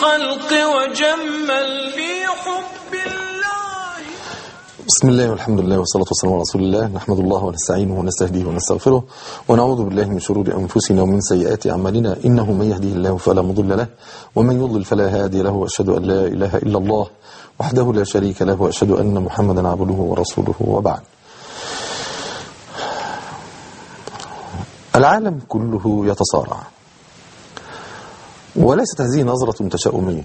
الخلق وجمل في حب الله بسم الله والحمد لله والصلاة والسلام على رسول الله نحمد الله ونستعينه ونستهديه ونستغفره ونعوذ بالله من شرور أنفسنا ومن سيئات أعمالنا إنه من يهديه الله فلا مضل له ومن يضلل فلا هادي له وأشهد أن لا إله إلا الله وحده لا شريك له وأشهد أن محمدا عبده ورسوله وبعد العالم كله يتصارع وليست هذه نظرة تشاؤمية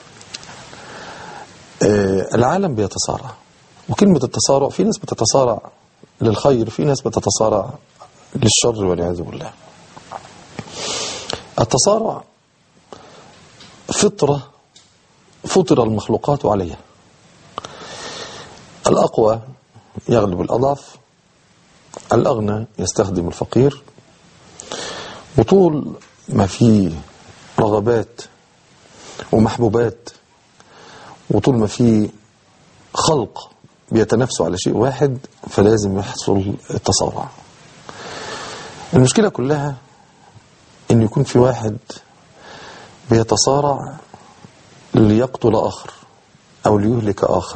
آه، العالم بيتصارع وكلمة التصارع في ناس بتتصارع للخير في ناس بتتصارع للشر والعياذ بالله التصارع فطرة فطر المخلوقات عليها الأقوى يغلب الأضعف الأغنى يستخدم الفقير وطول ما في رغبات ومحبوبات وطول ما في خلق بيتنافسوا على شيء واحد فلازم يحصل التصارع المشكلة كلها ان يكون في واحد بيتصارع ليقتل آخر أو ليهلك آخر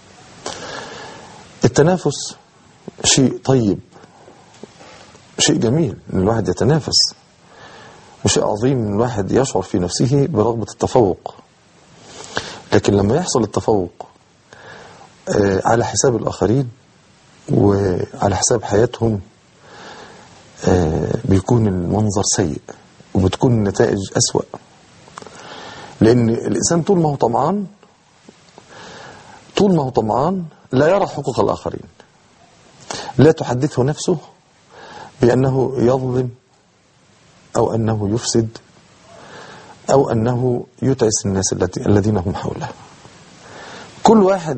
التنافس شيء طيب شيء جميل ان الواحد يتنافس وشيء عظيم ان الواحد يشعر في نفسه برغبة التفوق لكن لما يحصل التفوق آه، على حساب الآخرين وعلى حساب حياتهم آه، بيكون المنظر سيء وبتكون النتائج أسوأ لأن الإنسان طول ما هو طمعان طول ما هو طمعان لا يرى حقوق الآخرين لا تحدثه نفسه بأنه يظلم أو أنه يفسد أو أنه يتعس الناس التي- الذين هم حوله كل واحد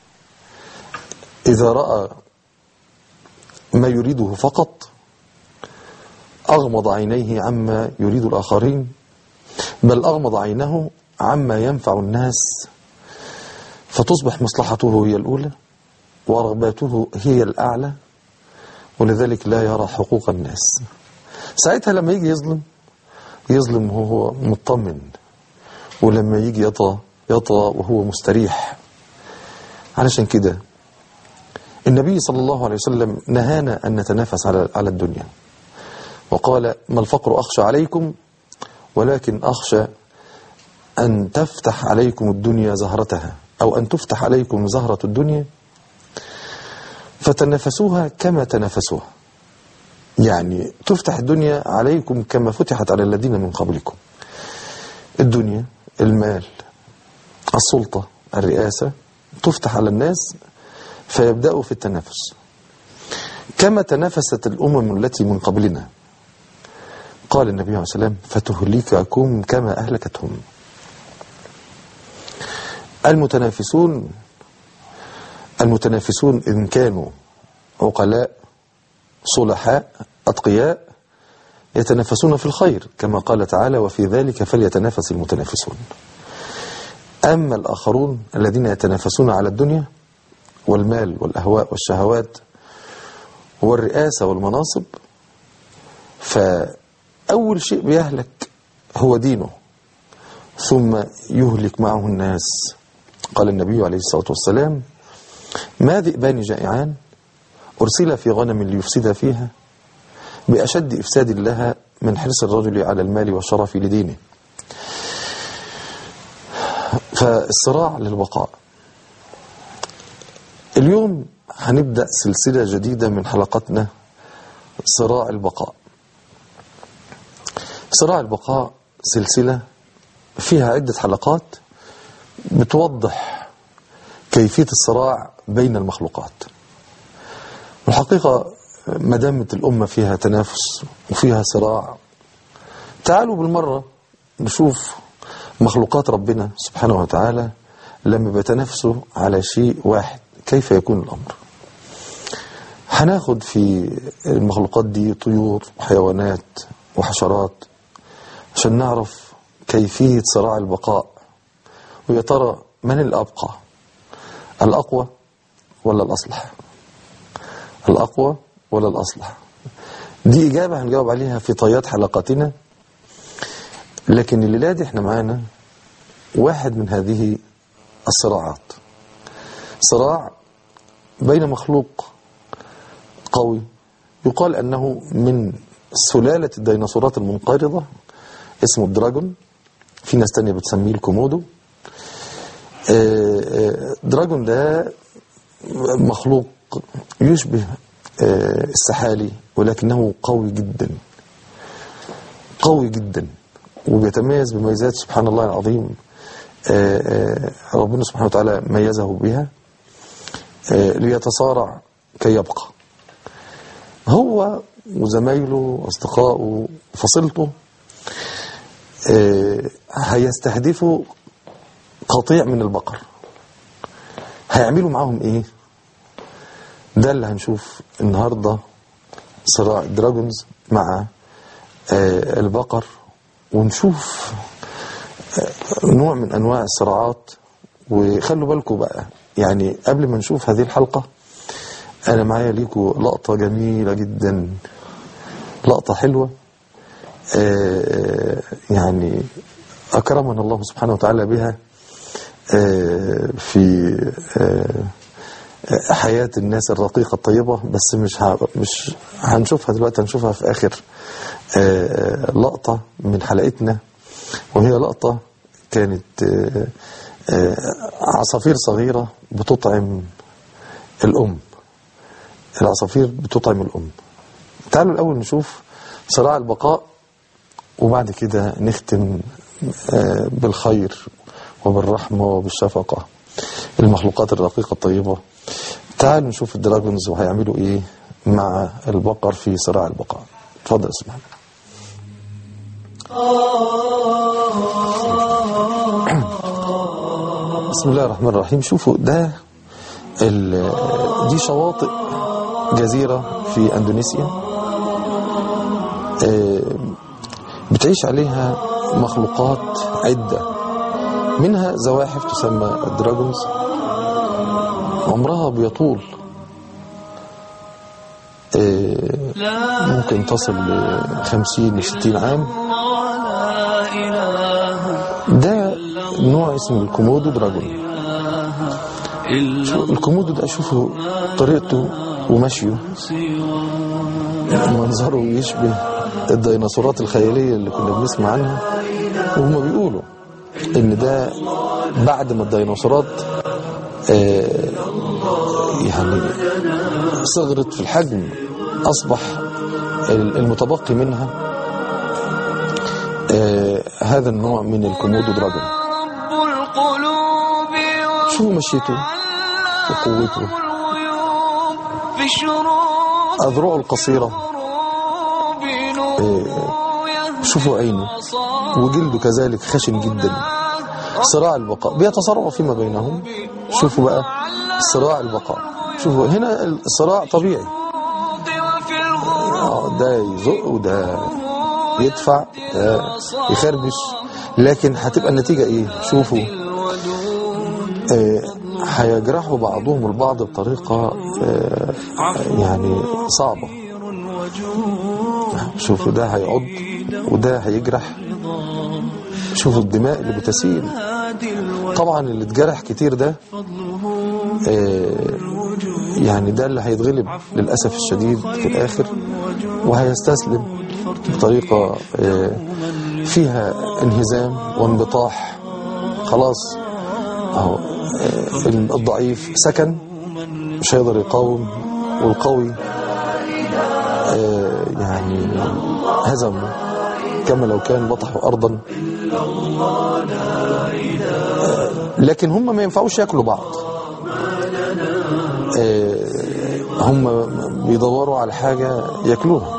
إذا رأى ما يريده فقط أغمض عينيه عما يريد الآخرين بل أغمض عينه عما ينفع الناس فتصبح مصلحته هي الأولى ورغباته هي الأعلى ولذلك لا يرى حقوق الناس ساعتها لما يجي يظلم يظلم وهو مطمن ولما يجي يطغى يطغى وهو مستريح علشان كده النبي صلى الله عليه وسلم نهانا أن نتنافس على على الدنيا وقال ما الفقر أخشى عليكم ولكن أخشى أن تفتح عليكم الدنيا زهرتها أو أن تفتح عليكم زهرة الدنيا فتنافسوها كما تنافسوها يعني تفتح الدنيا عليكم كما فتحت على الذين من قبلكم الدنيا المال السلطة الرئاسة تفتح على الناس فيبدأوا في التنافس كما تنافست الأمم التي من قبلنا قال النبي عليه الصلاة والسلام فتهلككم كما أهلكتهم المتنافسون المتنافسون إن كانوا عقلاء صلحاء أتقياء يتنافسون في الخير كما قال تعالى وفي ذلك فليتنافس المتنافسون أما الآخرون الذين يتنافسون على الدنيا والمال والأهواء والشهوات والرئاسة والمناصب فأول شيء بيهلك هو دينه ثم يهلك معه الناس قال النبي عليه الصلاة والسلام ما ذئبان جائعان أرسل في غنم ليفسد فيها بأشد إفساد لها من حرص الرجل على المال والشرف لدينه فالصراع للبقاء اليوم هنبدأ سلسلة جديدة من حلقتنا صراع البقاء صراع البقاء سلسلة فيها عدة حلقات بتوضح كيفية الصراع بين المخلوقات الحقيقة ما دامت الأمة فيها تنافس وفيها صراع تعالوا بالمرة نشوف مخلوقات ربنا سبحانه وتعالى لما بيتنافسوا على شيء واحد كيف يكون الأمر هناخد في المخلوقات دي طيور وحيوانات وحشرات عشان نعرف كيفية صراع البقاء ويا ترى من الأبقى الأقوى ولا الأصلح الأقوى ولا الأصلح دي إجابة هنجاوب عليها في طيات حلقاتنا لكن الليلة دي احنا معانا واحد من هذه الصراعات صراع بين مخلوق قوي يقال أنه من سلالة الديناصورات المنقرضة اسمه الدراجون في ناس تانية بتسميه الكومودو آه، آه، دراجون ده مخلوق يشبه آه، السحالي ولكنه قوي جدا قوي جدا وبيتميز بميزات سبحان الله العظيم آه، آه، ربنا سبحانه وتعالى ميزه بها آه، ليتصارع كي يبقى هو وزمايله واصدقائه وفصيلته آه، هيستهدفوا قطيع من البقر هيعملوا معاهم ايه ده اللي هنشوف النهارده صراع الدراجونز مع آه، البقر ونشوف آه، نوع من انواع الصراعات وخلوا بالكم بقى يعني قبل ما نشوف هذه الحلقه انا معايا ليكم لقطه جميله جدا لقطه حلوه آه، يعني اكرمنا الله سبحانه وتعالى بها آه، في آه، آه، حياة الناس الرقيقة الطيبة بس مش ه... مش هنشوفها دلوقتي هنشوفها في آخر آه، آه، لقطة من حلقتنا وهي لقطة كانت آه، آه، عصافير صغيرة بتطعم الأم العصافير بتطعم الأم تعالوا الأول نشوف صراع البقاء وبعد كده نختم آه، بالخير وبالرحمة وبالشفقة المخلوقات الرقيقة الطيبة تعالوا نشوف الدراجونز وهيعملوا ايه مع البقر في صراع البقاء اتفضل اسمع بسم الله الرحمن الرحيم شوفوا ده ال- دي شواطئ جزيرة في أندونيسيا آه، بتعيش عليها مخلوقات عدة منها زواحف تسمى الدراجونز عمرها بيطول آه، ممكن تصل ل 50 و 60 عام لا إله ده نوع اسمه الكومودو دراجون إلا شو- الكومودو ده شوفوا طريقته ومشيه منظره يشبه الديناصورات الخيالية اللي كنا بنسمع عنها وهم بيقولوا ان ده بعد ما الديناصورات آه، يعني صغرت في الحجم اصبح المتبقي منها آه، هذا النوع من الكومودو دراجون رب القلوب شوفوا مشيته وقوته وقوته الغيوب في شروق أذرعه القصيرة الغروب نور شوفوا عينه وجلده كذلك خشن جدا صراع البقاء بيتصارعوا فيما بينهم شوفوا بقى صراع البقاء شوفوا هنا الصراع طبيعي وفي الغروب آه، ده يزق وده يدفع ده يخربش لكن هتبقى النتيجة ايه شوفوا آه، هيجرحوا بعضهم البعض بطريقة آه، يعني صعبة شوفوا ده هيعض وده هيجرح شوفوا الدماء اللي بتسيل طبعا اللي اتجرح كتير ده آه، يعني ده اللي هيتغلب للأسف الشديد في الآخر وهيستسلم بطريقة آه، فيها انهزام وانبطاح خلاص اهو آه، الضعيف سكن مش هيقدر يقاوم والقوي آه، يعني هزمه كما لو كان بطحوا أرضا آه، لكن هم ما ينفعوش ياكلوا بعض آه، هم بيدوروا على حاجة ياكلوها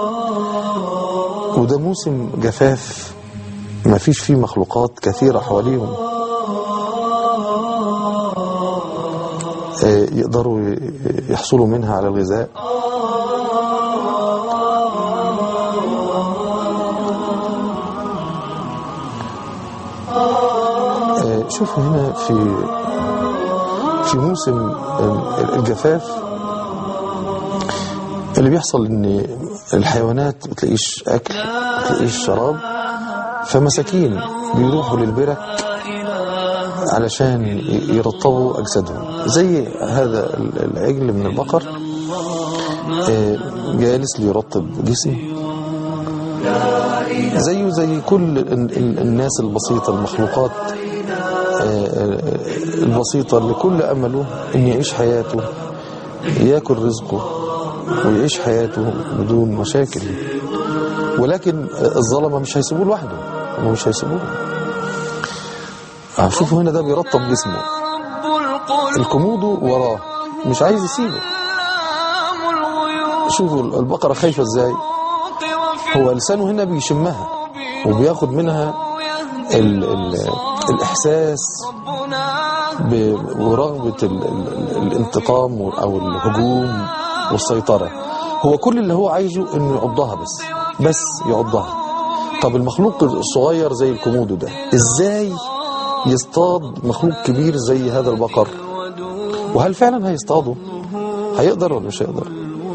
وده موسم جفاف ما فيش فيه مخلوقات كثيرة حواليهم آه، يقدروا ي- يحصلوا منها على الغذاء آه، شوفوا هنا في في موسم ال- الجفاف اللي بيحصل ان الحيوانات ما بتلاقيش اكل ما بتلاقيش شراب فمساكين بيروحوا للبرك علشان ي- يرطبوا أجسادهم زي هذا ال- العجل من البقر آه، جالس ليرطب جسمه زيه زي كل ال- ال- الناس البسيطة المخلوقات آه، آه، البسيطة اللي كل أمله أن يعيش حياته ياكل رزقه ويعيش حياته بدون مشاكل ولكن الظلمة مش هيسيبوه لوحده هم مش هيسيبوه آه، شوفوا هنا ده بيرطب جسمه رب القلوب الكمودو وراه مش عايز يسيبه علام الغيوب شوفوا البقرة خايفة ازاي وفي هو لسانه هنا بيشمها وبياخد منها يهدي ال ال الإحساس ربنا ب- ورغبة ال ال الانتقام أو الهجوم والسيطرة هو كل اللي هو عايزه إنه يعضها بس بس يعضها طب المخلوق الصغير زي الكومودو ده إزاي يصطاد مخلوق كبير زي هذا البقر وهل فعلا هيصطاده هيقدر ولا مش هيقدر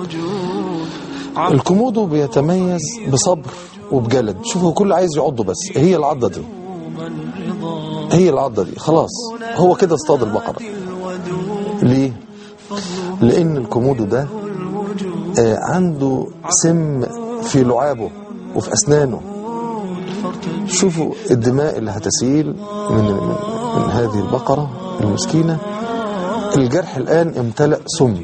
الكومودو بيتميز بصبر وبجلد شوفوا كل عايز يعضه بس هي العضة دي هي العضة دي خلاص هو كده اصطاد البقرة ليه لان الكومودو ده آه، عنده سم في لعابه وفي اسنانه شوفوا الدماء اللي هتسيل من, من, من هذه البقرة المسكينة الجرح الآن امتلأ سم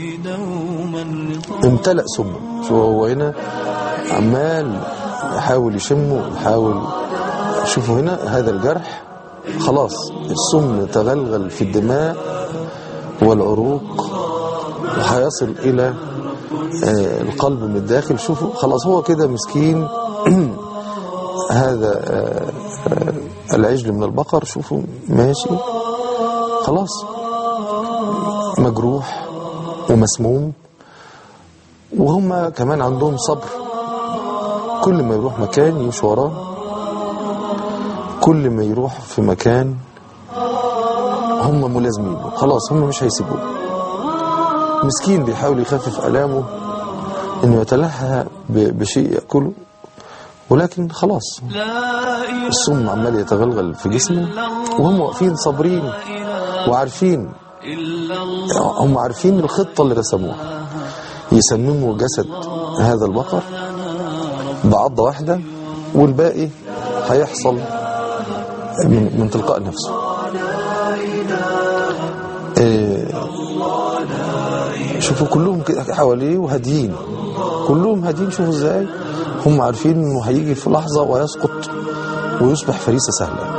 امتلأ سم شو هو هنا عمال يحاول يشمه يحاول شوفوا هنا هذا الجرح خلاص السم تغلغل في الدماء والعروق وهيصل إلى آه، القلب من الداخل شوفوا خلاص هو كده مسكين هذا آه، آه، العجل من البقر شوفوا ماشي خلاص مجروح ومسموم وهم كمان عندهم صبر كل ما يروح مكان يمشي وراه كل ما يروح في مكان هم ملازمين خلاص هم مش هيسيبوه مسكين بيحاول يخفف ألامه انه يتلهى ب- بشيء يأكله ولكن خلاص السم عمال يتغلغل في جسمه وهم واقفين صابرين وعارفين هم عارفين الخطة اللي رسموها يسمموا جسد هذا البقر بعضة واحدة والباقي هيحصل من, من تلقاء نفسه إيه، شوفوا كلهم كده حواليه وهاديين كلهم هاديين شوفوا ازاي هم عارفين انه هيجي في لحظة ويسقط ويصبح فريسة سهلة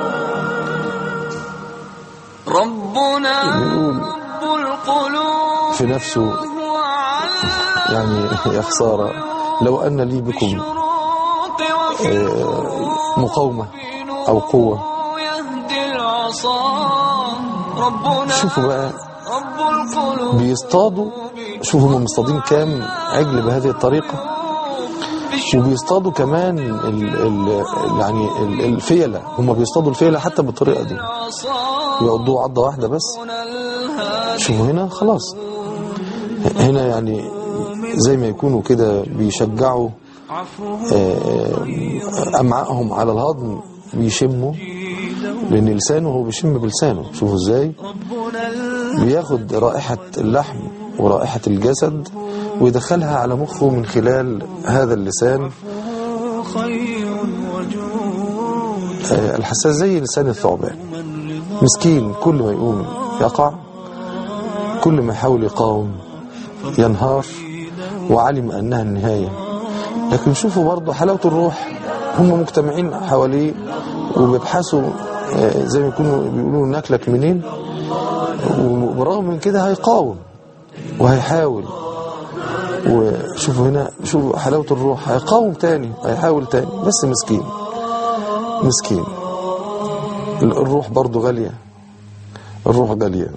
ربنا رب القلوب في نفسه هو علام يعني يا خسارة لو أن لي بكم الشروط وفي آه، مقاومة أو قوة يهدي العصا ربنا شوفوا بقى رب القلوب بيصطادوا شوفوا هم مصطادين كام عجل بهذه الطريقة وبيصطادوا كمان ال ال يعني ال- الفيلة هم بيصطادوا الفيلة حتى بالطريقة دي العصا يعضوه عضة واحدة بس الهادي شوفوا هنا خلاص هنا يعني زي ما يكونوا كده بيشجعوا آه، أمعائهم على الهضم بيشموا لأن لسانه هو بيشم بلسانه شوفوا ازاي بياخد رائحة اللحم ورائحة الجسد ويدخلها على مخه من خلال هذا اللسان خير وجود آه، الحساس زي لسان الثعبان مسكين كل ما يقوم يقع كل ما يحاول يقاوم ينهار وعلم أنها النهاية لكن شوفوا برضه حلاوة الروح هم مجتمعين حواليه وبيبحثوا آه، زي ما يكونوا بيقولوا ناكلك منين وبرغم من كده هيقاوم وهيحاول وشوفوا هنا شوفوا حلاوة الروح هيقاوم تاني هيحاول تاني بس مسكين مسكين الروح برضو غالية الروح غالية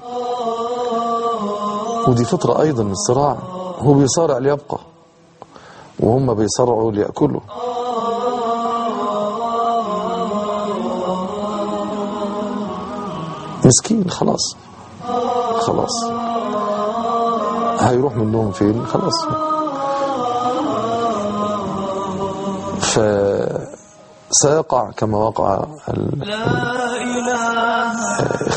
ودي فطرة أيضا الصراع هو بيصارع ليبقى وهم بيصارعوا ليأكلوا مسكين خلاص خلاص هيروح منهم فين خلاص فسيقع كما وقع ال- لا إله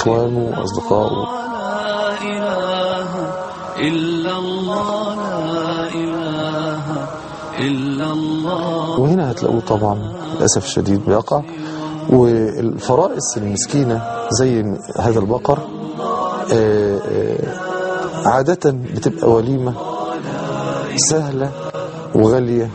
إخوانه وأصدقائه لا إله إلا الله لا إله إلا الله وهنا هتلاقوه طبعا للأسف الشديد بيقع والفرائس المسكينة زي هذا البقر آه، آه، عادة بتبقى وليمة سهلة وغالية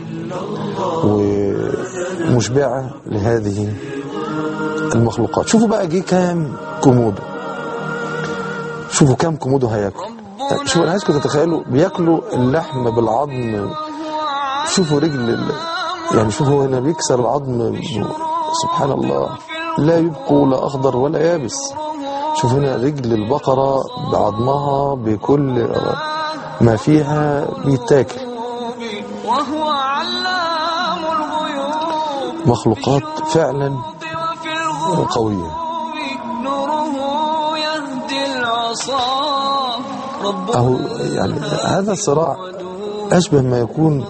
ومشبعة لهذه المخلوقات شوفوا بقى جه كام كومودو شوفوا كام كومودو هياكل شوفوا انا عايزكم تتخيلوا بياكلوا اللحم بالعظم شوفوا رجل ال- يعني شوفوا هو هنا بيكسر العظم سبحان الله لا يبقى لا اخضر ولا يابس شوف هنا رجل البقرة بعظمها بكل ما فيها بيتاكل وهو علام الغيوب مخلوقات فعلا في الغيوب قوية نوره يهدي العصا ربه أهو يعني هذا الصراع أشبه ما يكون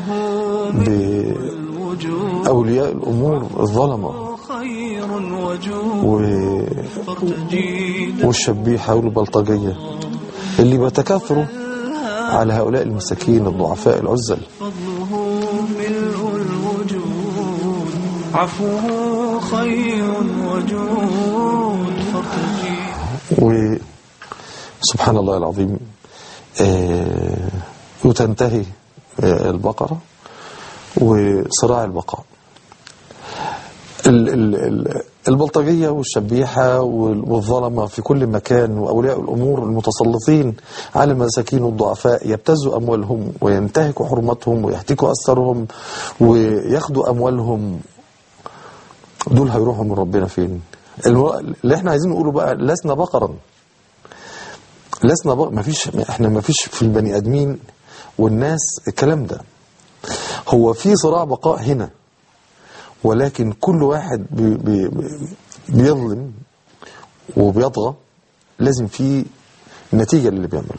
بأولياء الأمور الظلمة خير وجود و- تجيد والشبيحة والبلطجية اللي بيتكاثروا على هؤلاء المساكين الضعفاء العزل فضله ملء الوجود عفوه خير وجود فتجيد وسبحان الله العظيم آه، وتنتهي آه، البقرة وصراع البقاء ال- ال- ال- البلطجية والشبيحة وال- والظلمة في كل مكان وأولياء الأمور المتسلطين على المساكين والضعفاء يبتزوا أموالهم وينتهكوا حرمتهم ويحتكوا أثرهم وياخدوا أموالهم دول هيروحوا من ربنا فين الو- اللي احنا عايزين نقوله بقى لسنا بقرا لسنا بقى ما فيش احنا ما فيش في البني ادمين والناس الكلام ده هو في صراع بقاء هنا ولكن كل واحد بي بي بيظلم وبيطغى لازم في نتيجة للي بيعمله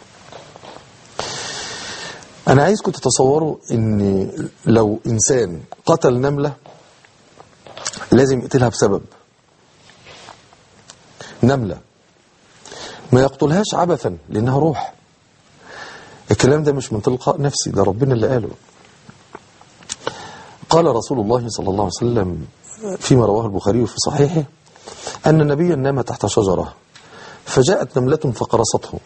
أنا عايزكم تتصوروا إن لو إنسان قتل نملة لازم يقتلها بسبب نملة ما يقتلهاش عبثا لأنها روح الكلام ده مش من تلقاء نفسي ده ربنا اللي قاله قال رسول الله صلى الله عليه وسلم فيما رواه البخاري في صحيحه أن نبيا نام تحت شجرة فجاءت نملة فقرصته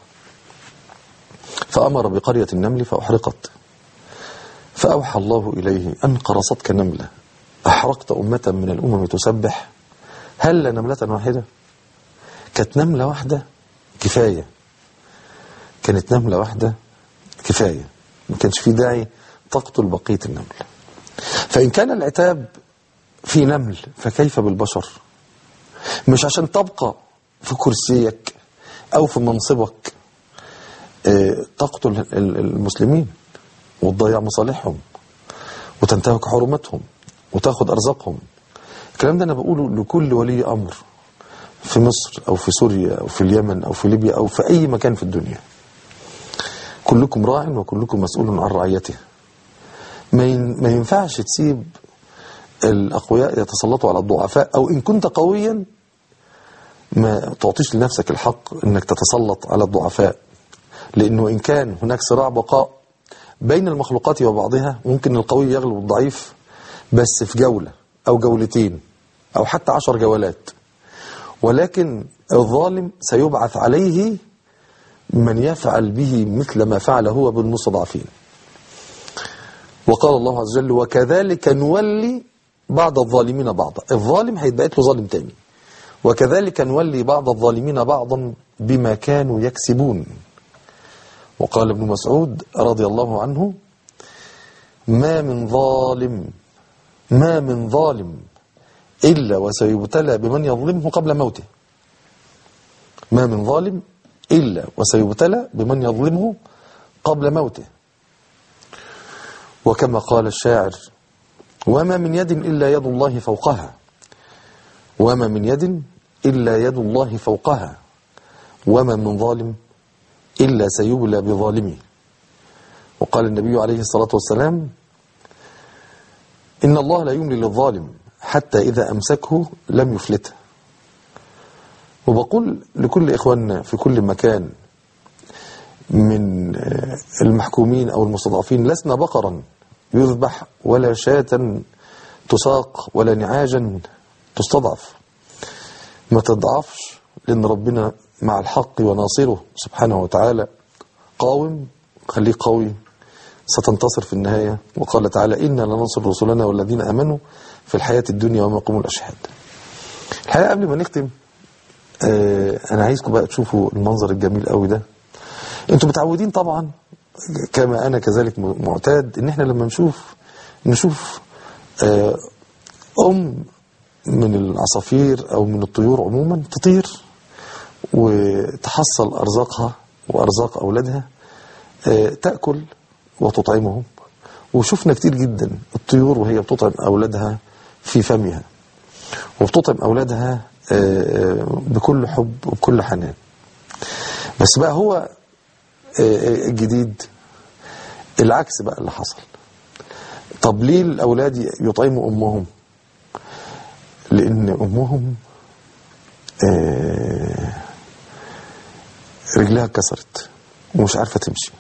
فأمر بقرية النمل فأحرقت فأوحى الله إليه أن قرصتك نملة أحرقت أمة من الأمم تسبح هل نملة واحدة كانت نملة واحدة كفاية كانت نملة واحدة كفاية ما كانش في داعي تقتل بقية النمل فإن كان العتاب في نمل فكيف بالبشر مش عشان تبقى في كرسيك أو في منصبك آه، تقتل ال- المسلمين وتضيع مصالحهم وتنتهك حرمتهم وتاخد أرزاقهم الكلام ده أنا بقوله لكل ولي أمر في مصر أو في سوريا أو في اليمن أو في ليبيا أو في أي مكان في الدنيا كلكم راع وكلكم مسؤول عن رعيته ما ين- ما ينفعش تسيب الأقوياء يتسلطوا على الضعفاء أو إن كنت قويا ما تعطيش لنفسك الحق أنك تتسلط على الضعفاء لأنه إن كان هناك صراع بقاء بين المخلوقات وبعضها ممكن القوي يغلب الضعيف بس في جولة أو جولتين أو حتى عشر جولات ولكن الظالم سيبعث عليه من يفعل به مثل ما فعل هو بالمستضعفين وقال الله عز وجل وكذلك نولي بعض الظالمين بعضا الظالم هيتبقى له ظالم تاني وكذلك نولي بعض الظالمين بعضا بما كانوا يكسبون وقال ابن مسعود رضي الله عنه ما من ظالم ما من ظالم إلا وسيبتلى بمن يظلمه قبل موته ما من ظالم إلا وسيبتلى بمن يظلمه قبل موته وكما قال الشاعر وما من يد إلا يد الله فوقها وما من يد إلا يد الله فوقها وما من ظالم إلا سيبلى بظالمه وقال النبي عليه الصلاة والسلام إن الله لا يملي للظالم حتى إذا أمسكه لم يفلته وبقول لكل إخواننا في كل مكان من آه، المحكومين أو المستضعفين لسنا بقرا يذبح ولا شاة تساق ولا نعاجا تستضعف ما تضعفش لأن ربنا مع الحق وناصره سبحانه وتعالى قاوم خليك قوي ستنتصر في النهاية وقال تعالى إنا لننصر رسلنا والذين آمنوا في الحياة الدنيا وما يقوموا الأشهاد الحقيقة قبل ما نختم آه أنا عايزكم بقى تشوفوا المنظر الجميل قوي ده انتوا متعودين طبعا كما أنا كذلك معتاد إن احنا لما نشوف نشوف آه أم من العصافير أو من الطيور عموما تطير وتحصل أرزاقها وأرزاق أولادها آه، تأكل وتطعمهم وشفنا كتير جدا الطيور وهي بتطعم أولادها في فمها وبتطعم أولادها آه، آه، بكل حب وبكل حنان بس بقى هو آه، الجديد العكس بقى اللي حصل طب ليه الأولاد يطعموا أمهم لأن أمهم آه، رجلها اتكسرت ومش عارفة تمشي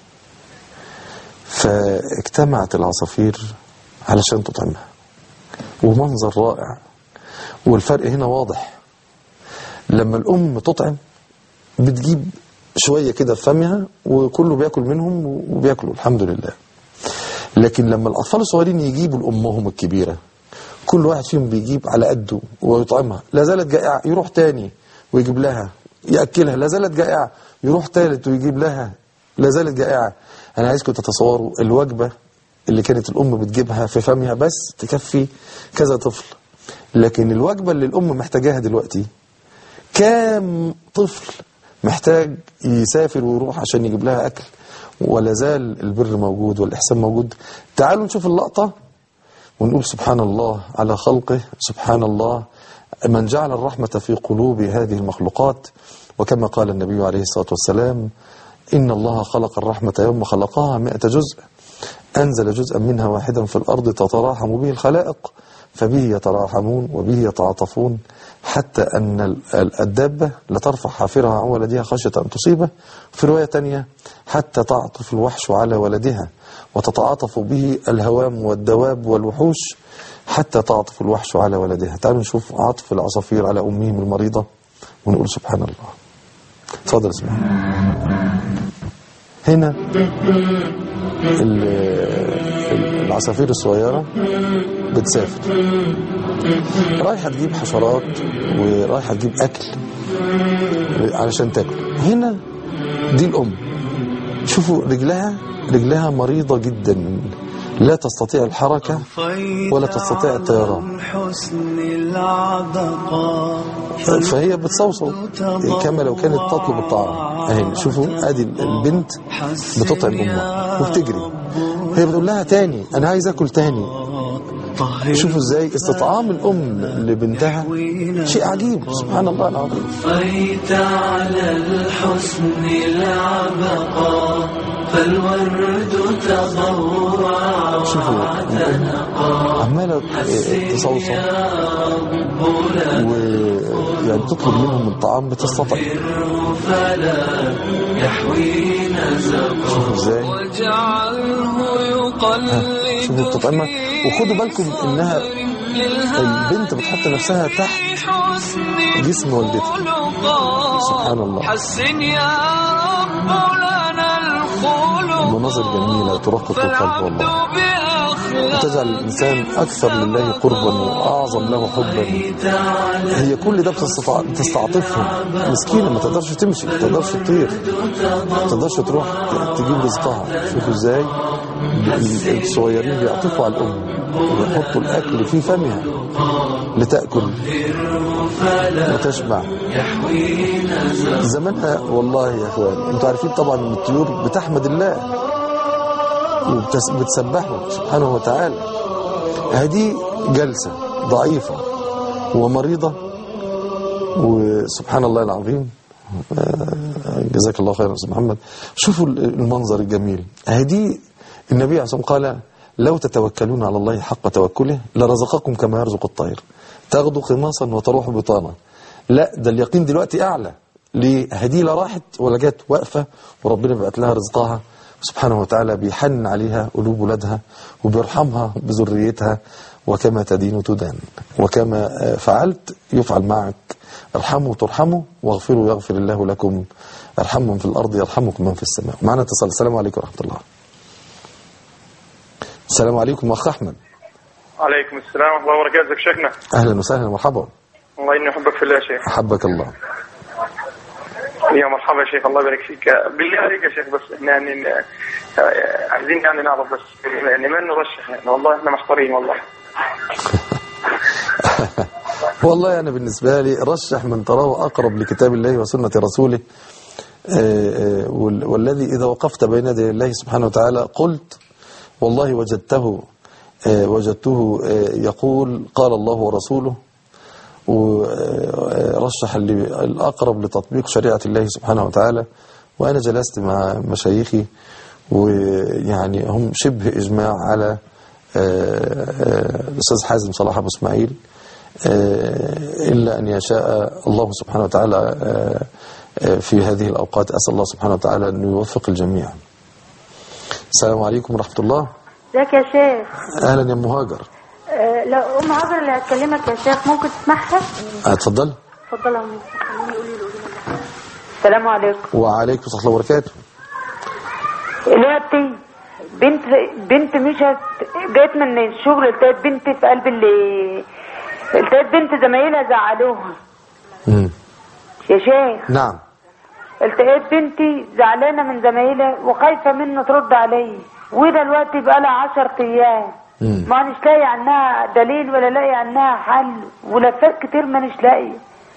فاجتمعت العصافير علشان تطعمها ومنظر رائع والفرق هنا واضح لما الأم تطعم بتجيب شوية كده في فمها وكله بياكل منهم وبياكلوا الحمد لله لكن لما الأطفال الصغيرين يجيبوا لأمهم الكبيرة كل واحد فيهم بيجيب على قده ويطعمها لا زالت جائعة يروح تاني ويجيب لها يأكلها لا زالت جائعة يروح تالت ويجيب لها لا زالت جائعة أنا عايزكم تتصوروا الوجبة اللي كانت الأم بتجيبها في فمها بس تكفي كذا طفل لكن الوجبة اللي الأم محتاجاها دلوقتي كام طفل محتاج يسافر ويروح عشان يجيب لها أكل ولا زال البر موجود والإحسان موجود تعالوا نشوف اللقطة ونقول سبحان الله على خلقه سبحان الله من جعل الرحمة في قلوب هذه المخلوقات وكما قال النبي عليه الصلاة والسلام إن الله خلق الرحمة يوم خلقها مئة جزء أنزل جزءا منها واحدا في الأرض تتراحم به الخلائق فبه يتراحمون وبه يتعاطفون حتى أن ال- الدابة لترفع حافرها عن ولدها خشية أن تصيبه في رواية تانية حتى تعطف الوحش على ولدها وتتعاطف به الهوام والدواب والوحوش حتى تعطف الوحش على ولدها تعالوا نشوف عطف العصافير على أمهم المريضة ونقول سبحان الله تفضل اسمع هنا ال- ال- العصافير الصغيرة بتسافر رايحة تجيب حشرات ورايحة تجيب أكل علشان تاكل هنا دي الأم شوفوا رجلها رجلها مريضة جدا لا تستطيع الحركة ولا تستطيع الطيران الحسن العبقى فهي بتصوصو كما لو كانت تطلب الطعام اهي شوفوا ادي البنت بتطعم امها وبتجري هي بتقول لها تاني انا عايز اكل تاني طهر شوفوا ازاي استطعام الام لبنتها شيء عجيب سبحان الله العظيم طفيت على الحسن العبقى فالورد تضوع شوفوا الام عماله تصوصو ويعني تطلب منهم الطعام بتستطعم فلا يحوي نزقا شوفوا ازاي واجعله يقلد شوفوا بتطعمها وخدوا بالكم انها البنت بتحط نفسها تحت جسم والدتها سبحان الله حسن يا رب لنا الخلق مناظر جميلة ترقق القلب فالعبد والله بأخلاق وتجعل الإنسان أكثر لله قربا وأعظم له حبا هي كل ده بتستطع... بتستعطفهم مسكينة ما تقدرش تمشي ما تقدرش تطير ما تقدرش تروح تجيب رزقها شوفوا ازاي ال- الصغيرين بيعطفوا على الأم ويحطوا الأكل في فمها لتأكل وتشبع زمانها والله يا اخوان انتوا عارفين طبعا ان الطيور بتحمد الله وبتسبحه سبحانه وتعالى هذه جلسة ضعيفة ومريضة وسبحان الله العظيم آه، جزاك الله خيرا يا استاذ محمد شوفوا المنظر الجميل هذه النبي عليه الصلاه والسلام قال لو تتوكلون على الله حق توكله لرزقكم كما يرزق الطير تغدو خماصا وتروح بطانا لا ده اليقين دلوقتي أعلى ليه هدي لا راحت ولا جت واقفة وربنا بقت لها رزقها سبحانه وتعالى بيحن عليها قلوب ولادها وبيرحمها بذريتها وكما تدين تدان وكما آه، فعلت يفعل معك ارحموا ترحموا واغفروا يغفر الله لكم ارحموا من في الأرض يرحمكم من في السماء معنا اتصال السلام عليكم ورحمة الله السلام عليكم أخ أحمد عليكم السلام ورحمة الله وبركاته ازيك شيخنا أهلا وسهلا مرحبا الله اني احبك في الله يا شيخ أحبك الله يا مرحبا يا شيخ الله يبارك فيك بالله عليك يا شيخ بس إحنا يعني آه، عايزين يعني نعرف بس يعني ما نرشح يعني والله احنا محتارين والله والله أنا بالنسبة لي رشح من تراه أقرب لكتاب الله وسنة رسوله آه، آه، وال- والذي إذا وقفت بين يدي الله سبحانه وتعالى قلت والله وجدته آه، وجدته آه، يقول قال الله ورسوله ورشح اللي- الأقرب لتطبيق شريعة الله سبحانه وتعالى وأنا جلست مع مشايخي ويعني هم شبه إجماع على آه، آه، الأستاذ حازم صلاح أبو إسماعيل آه، إلا أن يشاء الله سبحانه وتعالى آه، آه، في هذه الأوقات أسأل الله سبحانه وتعالى أن يوفق الجميع السلام عليكم ورحمة الله ازيك يا شيخ أهلا يا أم هاجر آه، لو ام عبر اللي هتكلمك يا شيخ ممكن تسمعها اتفضل اتفضل يا ام خليني قولي له قولي له. السلام عليكم وعليكم ورحمة الله وبركاته دلوقتي بنت بنت مشت جت من الشغل التقت بنت في قلب اللي التقت بنت زمايلها زعلوها مم. يا شيخ نعم التقيت بنتي زعلانه من زمايلها وخايفه منه ترد عليا ودلوقتي بقالها عشر ايام مم. ما مش لاقي عنها دليل ولا لاقي عنها حل ولفات كتير ما مش لاقيه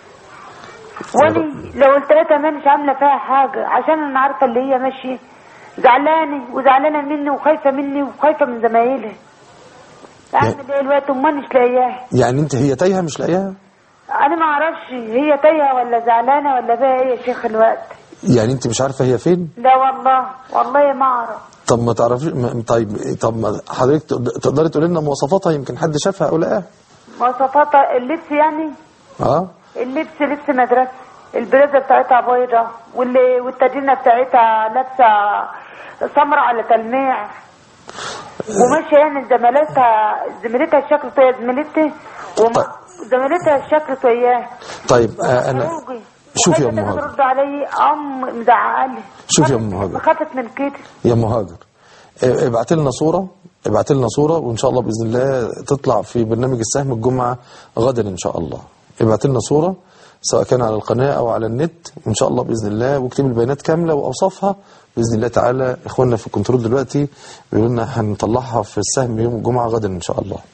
وانا لو التقيتها ما مش عامله فيها حاجه عشان انا عارفه اللي هي ماشيه زعلانه وزعلانه مني وخايفه مني وخايفه من زمايلها اعمل ايه دلوقتي وما مش لاقياها يعني انت هي تايهة مش لاقيها انا ما اعرفش هي تايهه ولا زعلانه ولا بقى ايه يا شيخ الوقت يعني انت مش عارفة هي فين لا والله والله ما اعرف طب ما تعرفيش ما- طيب طب ما حضرتك تقد- تقدري تقولي لنا مواصفاتها يمكن حد شافها او لقاها مواصفاتها اللبس يعني اه اللبس لبس مدرسة البلازة بتاعتها بيضة واللي والتدينة بتاعتها لابسة سمرة على تلميع وماشية يعني زميلتها زميلتها الشكل ويا زميلتها وما زميلتها الشكل وياه طيب آه انا شوف يا ام هاجر ترد علي ام مزعقلي شوف يا أم هاجر. خافت من كده يا ام هاجر آه، ابعت لنا صورة ابعت لنا صورة وان شاء الله باذن الله تطلع في برنامج السهم الجمعة غدا ان شاء الله ابعت لنا صورة سواء كان على القناة او على النت وان شاء الله باذن الله واكتب البيانات كاملة واوصافها باذن الله تعالى اخواننا في الكنترول دلوقتي بيقولوا لنا هنطلعها في السهم يوم الجمعة غدا ان شاء الله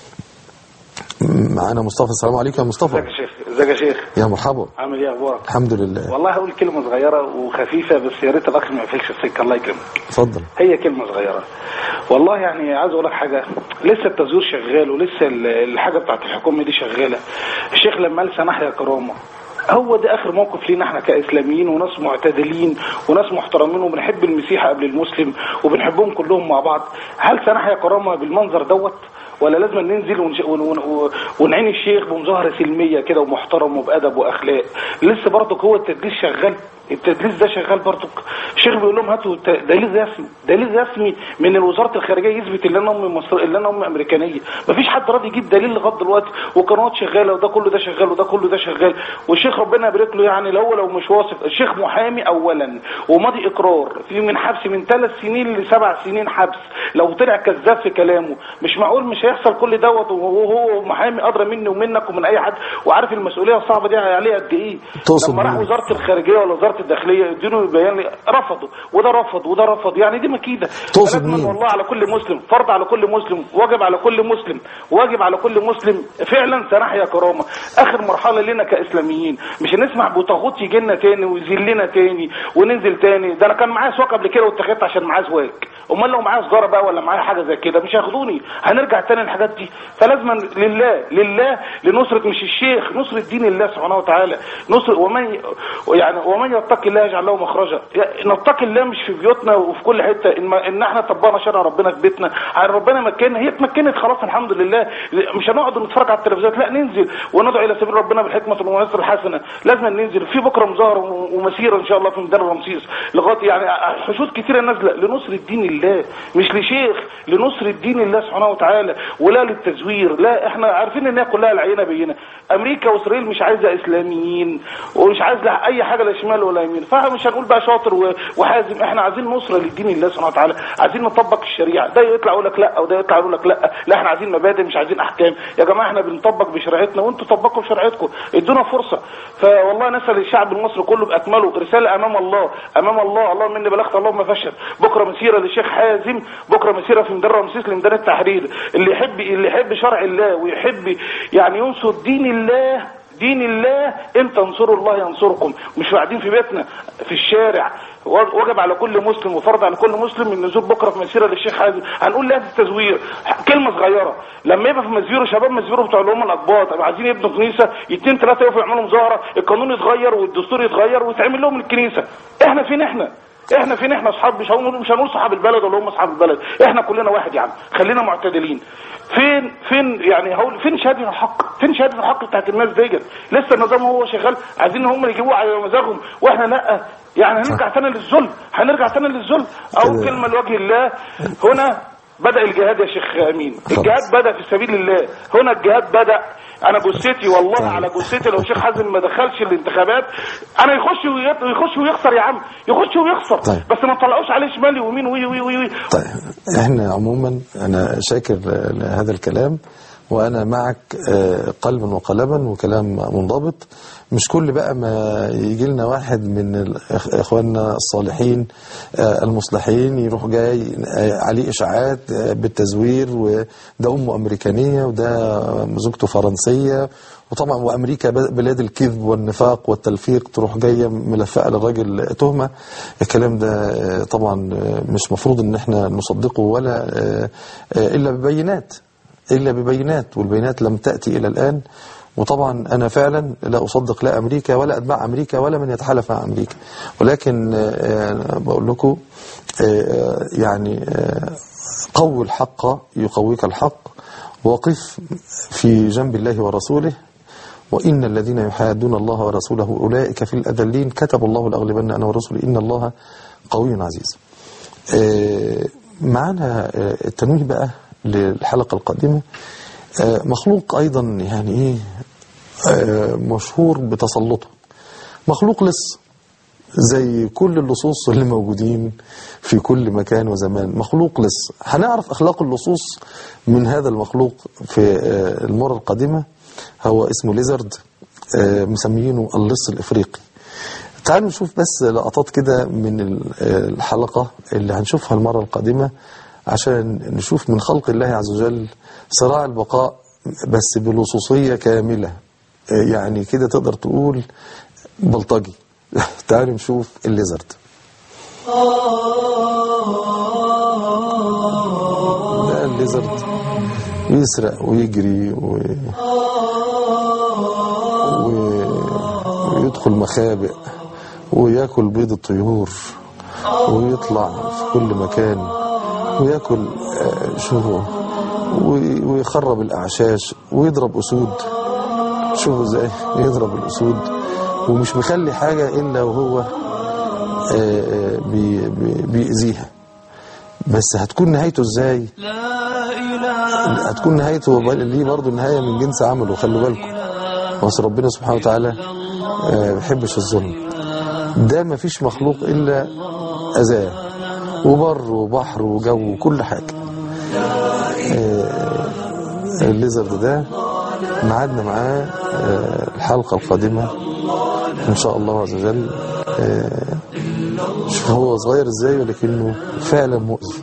معانا مصطفى السلام عليكم يا مصطفى ازيك يا شيخ ازيك يا شيخ يا مرحبا عامل ايه اخبارك الحمد لله والله هقول كلمه صغيره وخفيفه بس يا ريت الاخ ما يقفلش السكه الله يكرمك اتفضل هي كلمه صغيره والله يعني عايز اقول لك حاجه لسه التزوير شغال ولسه ال- الحاجه بتاعت الحكومه دي شغاله الشيخ لما قال سماح يا كرامه هو ده اخر موقف لينا احنا كاسلاميين وناس معتدلين وناس محترمين وبنحب المسيح قبل المسلم وبنحبهم كلهم مع بعض هل سماح يا كرامه بالمنظر دوت ولا لازم ننزل ونش... ون... ون... ونعين الشيخ بمظاهره سلميه كده ومحترم وبادب واخلاق لسه برضك هو التدليس شغال التدليس ده شغال برضك الشيخ بيقول لهم هاتوا ت- دليل رسمي دليل رسمي من وزاره الخارجيه يثبت ان انا ام مصر ان انا ام امريكانيه مفيش حد راضي يجيب دليل لغايه دلوقتي وقنوات شغاله وده كله ده شغال وده كله ده شغال والشيخ ربنا يبارك له يعني لو لو مش واثق الشيخ محامي اولا وماضي اقرار في من حبس من ثلاث سنين لسبع سنين حبس لو طلع كذاب في كلامه مش معقول مش هيحصل كل دوت وهو محامي ادرى مني ومنك ومن اي حد وعارف المسؤوليه الصعبه دي عليه قد ايه تقصد لما راح مين؟ وزاره الخارجيه ولا وزاره الداخليه يديله بيان لي- رفضوا وده رفض وده رفض يعني دي مكيده تقصد فلازم مين؟ والله على كل مسلم فرض على كل مسلم واجب على كل مسلم واجب على كل مسلم فعلا سنح يا كرامه اخر مرحله لنا كاسلاميين مش هنسمع بطاغوت يجي لنا تاني ويذلنا تاني وننزل تاني ده انا كان معايا سواق قبل كده واتخذت عشان معايا سواق امال لو معايا سجاره بقى ولا معايا حاجه زي كده مش هياخدوني هنرجع تاني تاني الحاجات دي فلازم لله لله لنصرة مش الشيخ نصرة دين الله سبحانه وتعالى نصر ومن يعني ومن يتقي الله يجعل له مخرجا يعني نتقي الله مش في بيوتنا وفي كل حته ان, ما إن احنا طبقنا شرع ربنا في بيتنا يعني ربنا مكننا هي اتمكنت خلاص الحمد لله مش هنقعد نتفرج على التلفزيون لا ننزل وندعو الى سبيل ربنا بالحكمه والموعظه الحسنه لازم ننزل في بكره مظاهره ومسيره ان شاء الله في ميدان رمسيس لغايه يعني حشود كتيره نازله لنصره دين الله مش لشيخ لنصره دين الله سبحانه وتعالى ولا للتزوير لا احنا عارفين ان هي كلها العينه بينه امريكا واسرائيل مش عايزه اسلاميين ومش عايزه اي حاجه لا شمال ولا يمين فمش هنقول بقى شاطر و- وحازم احنا عايزين نصره لدين الله سبحانه وتعالى عايزين نطبق الشريعه ده يطلع يقول لك لا وده يطلع يقول لك لا لا احنا عايزين مبادئ مش عايزين احكام يا جماعه احنا بنطبق بشريعتنا وانتوا طبقوا بشريعتكم ادونا فرصه فوالله نسال الشعب المصري كله باكمله رساله امام الله امام الله اللهم اني بلغت اللهم فشل بكره مسيره للشيخ حازم بكره مسيره في ميدان رمسيس لميدان التحرير اللي يحب اللي يحب شرع الله ويحب يعني ينصر دين الله دين الله ان تنصروا الله ينصركم مش قاعدين في بيتنا في الشارع وجب على كل مسلم وفرض على كل مسلم النزول بكره في مسيره للشيخ حازم هنقول لا التزوير كلمه صغيره لما يبقى في مسيره شباب مسيره بتوع اللي هم الاقباط طب عايزين يبنوا كنيسه اتنين ثلاثه يقفوا يعملوا مظاهره القانون يتغير والدستور يتغير ويتعمل لهم الكنيسه احنا فين احنا احنا فين احنا اصحاب مش هنقول مش هنقول صحاب البلد ولا هم اصحاب البلد احنا كلنا واحد يا عم خلينا معتدلين فين فين يعني هقول فين شهاده الحق فين شهاده الحق بتاعت الناس ديت لسه النظام هو شغال عايزين هم اللي يجيبوه على مزاجهم واحنا لا يعني هنرجع تاني للذل هنرجع تاني للذل او كده. كلمه لوجه الله هنا بدا الجهاد يا شيخ امين الجهاد بدا في سبيل الله هنا الجهاد بدا انا جثتي والله طيب. على جثتي لو الشيخ حازم ما دخلش الانتخابات انا يخش ويط- يخش ويخسر يا عم يخش ويخسر طيب. بس ما تطلعوش عليه شمال ويمين وي وي وي, وي. طيب احنا عموما انا شاكر لهذا الكلام وانا معك آه، قلبا وقلبا وكلام منضبط مش كل بقى ما يجي لنا واحد من الإخ- اخواننا الصالحين آه، المصلحين يروح جاي آه، عليه اشاعات آه، بالتزوير وده امه امريكانيه وده زوجته فرنسيه وطبعا وامريكا بلاد الكذب والنفاق والتلفيق تروح جايه ملفقه للراجل تهمه الكلام ده آه، طبعا آه، مش مفروض ان احنا نصدقه ولا آه، آه، الا ببينات الا ببينات والبينات لم تاتي الى الان وطبعا انا فعلا لا اصدق لا امريكا ولا اتباع امريكا ولا من يتحالف مع امريكا ولكن آه، آه، بقول لكم آه، يعني آه، قوي الحق يقويك الحق وقف في جنب الله ورسوله وإن الذين يحادون الله ورسوله أولئك في الأذلين كتب الله لأغلبن أنا ورسولي إن الله قوي عزيز آه، معنا آه، التنويه بقى للحلقة القادمة آه، مخلوق أيضا يعني إيه آه، مشهور بتسلطه مخلوق لص زي كل اللصوص اللي موجودين في كل مكان وزمان مخلوق لص هنعرف أخلاق اللصوص من هذا المخلوق في آه، المرة القادمة هو اسمه ليزرد آه، مسميينه اللص الإفريقي تعالوا نشوف بس لقطات كده من ال- آه، الحلقة اللي هنشوفها المرة القادمة عشان نشوف من خلق الله عز وجل صراع البقاء بس بلصوصية كاملة آه، يعني كده تقدر تقول بلطجي تعالوا نشوف الليزرد ده الليزرد ويسرق ويجري و... و... ويدخل مخابئ وياكل بيض الطيور ويطلع في كل مكان وياكل آه، شو وي- ويخرب الأعشاش ويضرب أسود شوفوا ازاي يضرب الأسود ومش مخلي حاجة إلا وهو آه، آه، بي- بي- بيأذيها بس هتكون نهايته ازاي لا إله هتكون نهايته ليه برضه النهاية من جنس عمله خلوا بالكم بس ربنا سبحانه وتعالى آه، ما بيحبش الظلم ده ما فيش مخلوق إلا أذاه وبر وبحر وجو وكل حاجة آه، الليزرد ده ميعادنا معاه آه، الحلقة القادمة إن شاء الله عز وجل آه، شوف هو صغير ازاي ولكنه فعلا مؤذي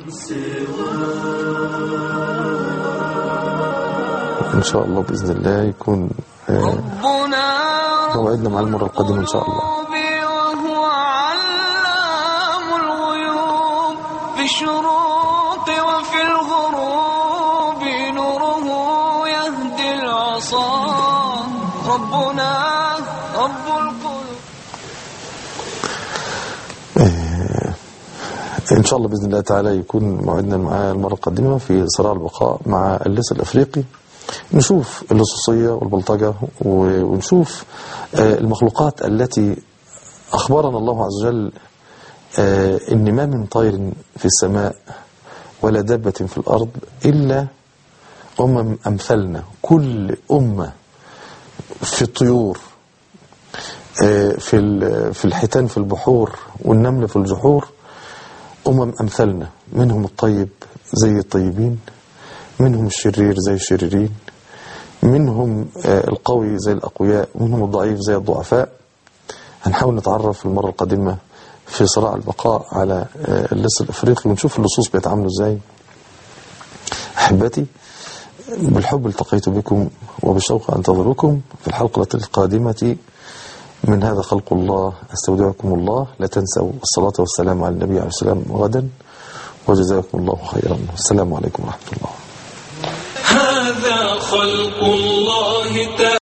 ان شاء الله باذن الله يكون آه، ربنا موعدنا مع المره القادمه ان شاء الله ربي وهو علام الغيوب في الشروق وفي الغروب نور ربنا رب القلوب إن شاء الله بإذن الله تعالى يكون موعدنا معاه المرة القادمة في صراع البقاء مع اللص الأفريقي نشوف اللصوصية والبلطجة و- ونشوف آه، المخلوقات التي أخبرنا الله عز وجل آه، إن ما من طير في السماء ولا دابة في الأرض إلا أمم أمثلنا كل أمة في الطيور آه، في ال- في الحيتان في البحور والنمل في الجحور أمم أمثلنا منهم الطيب زي الطيبين منهم الشرير زي الشريرين منهم آه، القوي زي الأقوياء منهم الضعيف زي الضعفاء هنحاول نتعرف المرة القادمة في صراع البقاء على آه، اللص الأفريقي ونشوف اللصوص بيتعاملوا ازاي أحبتي بالحب التقيت بكم وبالشوق أنتظركم في الحلقة القادمة من هذا خلق الله استودعكم الله لا تنسوا الصلاة والسلام على النبي عليه السلام غدا وجزاكم الله خيرا السلام عليكم ورحمة الله هذا خلق الله تعالى